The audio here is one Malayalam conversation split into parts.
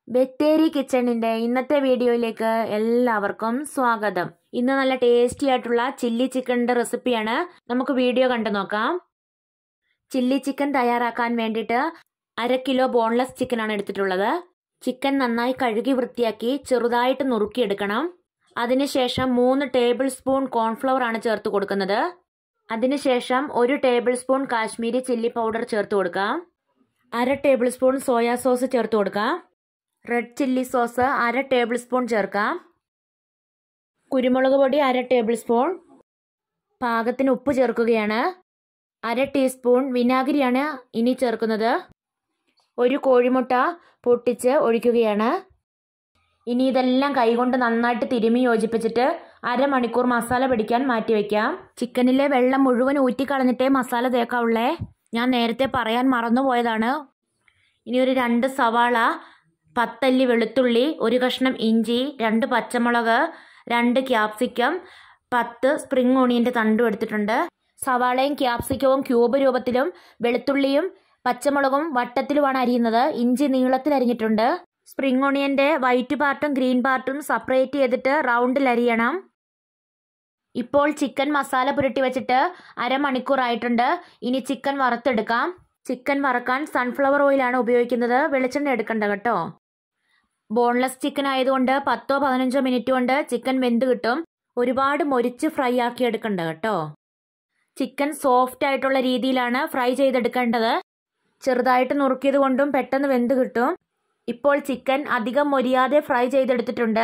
ബത്തേരി കിച്ചണിന്റെ ഇന്നത്തെ വീഡിയോയിലേക്ക് എല്ലാവർക്കും സ്വാഗതം ഇന്ന് നല്ല ടേസ്റ്റി ആയിട്ടുള്ള ചില്ലി ചിക്കൻ്റെ റെസിപ്പിയാണ് നമുക്ക് വീഡിയോ കണ്ടു നോക്കാം ചില്ലി ചിക്കൻ തയ്യാറാക്കാൻ വേണ്ടിയിട്ട് അര കിലോ ബോൺലെസ് ചിക്കനാണ് എടുത്തിട്ടുള്ളത് ചിക്കൻ നന്നായി കഴുകി വൃത്തിയാക്കി ചെറുതായിട്ട് നുറുക്കിയെടുക്കണം അതിനുശേഷം മൂന്ന് ടേബിൾ സ്പൂൺ കോൺഫ്ലവർ ആണ് ചേർത്ത് കൊടുക്കുന്നത് അതിനുശേഷം ഒരു tablespoon Kashmiri chilli powder ചേർത്ത് കൊടുക്കാം അര ടേബിൾ സ്പൂൺ സോയാ സോസ് ചേർത്ത് കൊടുക്കാം റെഡ് ചില്ലി സോസ് അര ടേബിൾ സ്പൂൺ ചേർക്കാം കുരുമുളക് പൊടി അര ടേബിൾ സ്പൂൺ പാകത്തിന് ഉപ്പ് ചേർക്കുകയാണ് അര ടീസ്പൂൺ വിനാഗിരിയാണ് ഇനി ചേർക്കുന്നത് ഒരു കോഴിമുട്ട പൊട്ടിച്ച് ഒഴിക്കുകയാണ് ഇനി ഇതെല്ലാം കൈകൊണ്ട് നന്നായിട്ട് തിരുമി യോജിപ്പിച്ചിട്ട് അരമണിക്കൂർ മസാല പിടിക്കാൻ മാറ്റി വയ്ക്കാം ചിക്കനിലെ വെള്ളം മുഴുവൻ ഊറ്റിക്കളഞ്ഞിട്ടേ മസാല തേക്കാവുള്ളേ ഞാൻ നേരത്തെ പറയാൻ മറന്നുപോയതാണ് ഇനി ഒരു രണ്ട് സവാള പത്തല്ലി വെളുത്തുള്ളി ഒരു കഷ്ണം ഇഞ്ചി രണ്ട് പച്ചമുളക് രണ്ട് ക്യാപ്സിക്കം പത്ത് സ്പ്രിംഗ് ഓണിയൻ്റെ തണ്ടും എടുത്തിട്ടുണ്ട് സവാളയും ക്യാപ്സിക്കവും ക്യൂബ് രൂപത്തിലും വെളുത്തുള്ളിയും പച്ചമുളകും വട്ടത്തിലുമാണ് അരിയുന്നത് ഇഞ്ചി നീളത്തിൽ അരിഞ്ഞിട്ടുണ്ട് സ്പ്രിംഗ് ഓണിയൻ്റെ വൈറ്റ് പാർട്ടും ഗ്രീൻ പാർട്ടും സെപ്പറേറ്റ് ചെയ്തിട്ട് റൗണ്ടിൽ അരിയണം ഇപ്പോൾ ചിക്കൻ മസാല പുരട്ടി വെച്ചിട്ട് അരമണിക്കൂർ ആയിട്ടുണ്ട് ഇനി ചിക്കൻ വറുത്തെടുക്കാം ചിക്കൻ വറക്കാൻ സൺഫ്ലവർ ഓയിലാണ് ഉപയോഗിക്കുന്നത് വെളിച്ചെണ്ണ എടുക്കണ്ട കേട്ടോ ബോൺലെസ് ചിക്കൻ ആയതുകൊണ്ട് പത്തോ പതിനഞ്ചോ മിനിറ്റ് കൊണ്ട് ചിക്കൻ വെന്ത് കിട്ടും ഒരുപാട് മൊരിച്ച് ഫ്രൈ ആക്കി എടുക്കണ്ട കേട്ടോ ചിക്കൻ സോഫ്റ്റ് ആയിട്ടുള്ള രീതിയിലാണ് ഫ്രൈ ചെയ്തെടുക്കേണ്ടത് ചെറുതായിട്ട് നുറുക്കിയത് കൊണ്ടും പെട്ടെന്ന് വെന്ത് കിട്ടും ഇപ്പോൾ ചിക്കൻ അധികം മൊരിയാതെ ഫ്രൈ ചെയ്തെടുത്തിട്ടുണ്ട്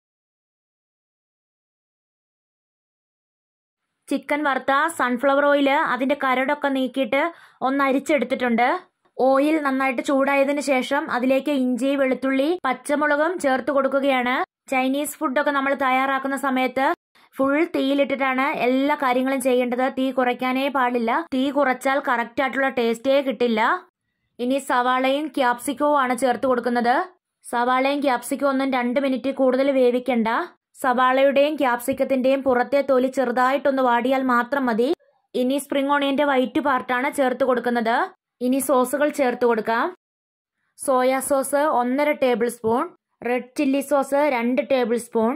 ചിക്കൻ വറുത്ത സൺഫ്ലവർ ഓയിൽ അതിൻ്റെ കരടൊക്കെ നീക്കിയിട്ട് ഒന്ന് അരിച്ചെടുത്തിട്ടുണ്ട് ഓയിൽ നന്നായിട്ട് ചൂടായതിനു ശേഷം അതിലേക്ക് ഇഞ്ചി വെളുത്തുള്ളി പച്ചമുളകും ചേർത്ത് കൊടുക്കുകയാണ് ചൈനീസ് ഫുഡൊക്കെ നമ്മൾ തയ്യാറാക്കുന്ന സമയത്ത് ഫുൾ തീയിലിട്ടിട്ടാണ് എല്ലാ കാര്യങ്ങളും ചെയ്യേണ്ടത് തീ കുറയ്ക്കാനേ പാടില്ല തീ കുറച്ചാൽ കറക്റ്റ് ആയിട്ടുള്ള ടേസ്റ്റേ കിട്ടില്ല ഇനി സവാളയും ക്യാപ്സിക്കവും ആണ് ചേർത്ത് കൊടുക്കുന്നത് സവാളയും ക്യാപ്സിക്കവും ഒന്നും രണ്ട് മിനിറ്റ് കൂടുതൽ വേവിക്കണ്ട സവാളയുടെയും ക്യാപ്സിക്കത്തിന്റെയും പുറത്തെ തൊലി ചെറുതായിട്ടൊന്ന് വാടിയാൽ മാത്രം മതി ഇനി സ്പ്രിംഗ് ഓണിയന്റെ വൈറ്റ് പാർട്ടാണ് ചേർത്ത് കൊടുക്കുന്നത് ഇനി സോസുകൾ ചേർത്ത് കൊടുക്കാം സോയാ സോസ് ഒന്നര tablespoon red chilli sauce രണ്ട് ടേബിൾ സ്പൂൺ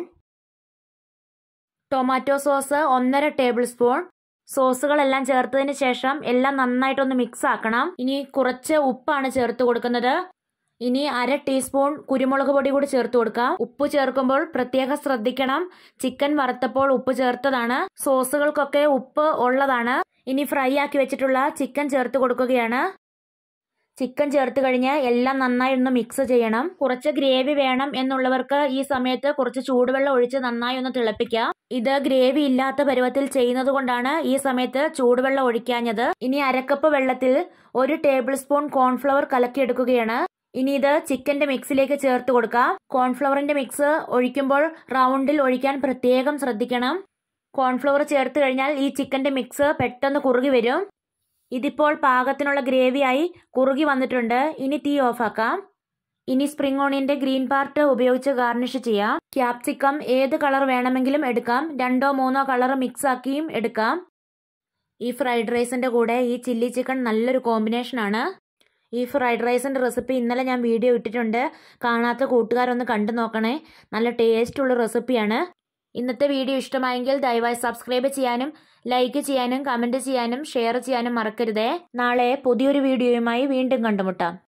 ടൊമാറ്റോ സോസ് ഒന്നര ടേബിൾ സ്പൂൺ സോസുകളെല്ലാം ചേർത്തതിന് ശേഷം എല്ലാം നന്നായിട്ടൊന്ന് മിക്സ് ആക്കണം ഇനി കുറച്ച് ഉപ്പാണ് ചേർത്ത് കൊടുക്കുന്നത് ഇനി അര ടീസ്പൂൺ കുരുമുളക് പൊടി കൂടി ചേർത്ത് കൊടുക്കാം ഉപ്പ് ചേർക്കുമ്പോൾ പ്രത്യേകം ശ്രദ്ധിക്കണം ചിക്കൻ വറുത്തപ്പോൾ ഉപ്പ് ചേർത്തതാണ് സോസുകൾക്കൊക്കെ ഉപ്പ് ഉള്ളതാണ് ഇനി ഫ്രൈ ആക്കി വെച്ചിട്ടുള്ള ചിക്കൻ ചേർത്ത് കൊടുക്കുകയാണ് ചിക്കൻ ചേർത്ത് കഴിഞ്ഞ് എല്ലാം നന്നായി ഒന്ന് മിക്സ് ചെയ്യണം കുറച്ച് ഗ്രേവി വേണം എന്നുള്ളവർക്ക് ഈ സമയത്ത് കുറച്ച് ചൂടുവെള്ളം ഒഴിച്ച് നന്നായി ഒന്ന് തിളപ്പിക്കാം ഇത് ഗ്രേവി ഇല്ലാത്ത പരുവത്തിൽ ചെയ്യുന്നത് കൊണ്ടാണ് ഈ സമയത്ത് ചൂടുവെള്ളം ഒഴിക്കാഞ്ഞത് ഇനി അരക്കപ്പ് വെള്ളത്തിൽ ഒരു ടേബിൾ സ്പൂൺ കോൺഫ്ലവർ കലക്കിയെടുക്കുകയാണ് ഇനി ഇത് ചിക്കന്റെ മിക്സിലേക്ക് ചേർത്ത് കൊടുക്കാം കോൺഫ്ലവറിന്റെ മിക്സ് ഒഴിക്കുമ്പോൾ റൗണ്ടിൽ ഒഴിക്കാൻ പ്രത്യേകം ശ്രദ്ധിക്കണം കോൺഫ്ലവർ ചേർത്ത് കഴിഞ്ഞാൽ ഈ ചിക്കന്റെ മിക്സ് പെട്ടെന്ന് കുറുകി വരും ഇതിപ്പോൾ പാകത്തിനുള്ള ഗ്രേവിയായി കുറുകി വന്നിട്ടുണ്ട് ഇനി തീ ഓഫാക്കാം ഇനി സ്പ്രിംഗ് ഓണിയന്റെ ഗ്രീൻ പാർട്ട് ഉപയോഗിച്ച് ഗാർണിഷ് ചെയ്യാം ക്യാപ്സിക്കം ഏത് കളർ വേണമെങ്കിലും എടുക്കാം രണ്ടോ മൂന്നോ കളർ മിക്സ് ആക്കിയും എടുക്കാം ഈ ഫ്രൈഡ് റൈസിന്റെ കൂടെ ഈ ചില്ലി ചിക്കൻ നല്ലൊരു കോമ്പിനേഷൻ ആണ് ഈ ഫ്രൈഡ് റൈസിന്റെ റെസിപ്പി ഇന്നലെ ഞാൻ വീഡിയോ ഇട്ടിട്ടുണ്ട് കാണാത്ത കൂട്ടുകാരൊന്ന് കണ്ടു നോക്കണേ നല്ല ടേസ്റ്റ് ഉള്ള റെസിപ്പിയാണ് ഇന്നത്തെ വീഡിയോ ഇഷ്ടമായെങ്കിൽ ദയവായി സബ്സ്ക്രൈബ് ചെയ്യാനും ലൈക്ക് ചെയ്യാനും കമൻറ്റ് ചെയ്യാനും ഷെയർ ചെയ്യാനും മറക്കരുതേ നാളെ പുതിയൊരു വീഡിയോയുമായി വീണ്ടും കണ്ടുമുട്ടാം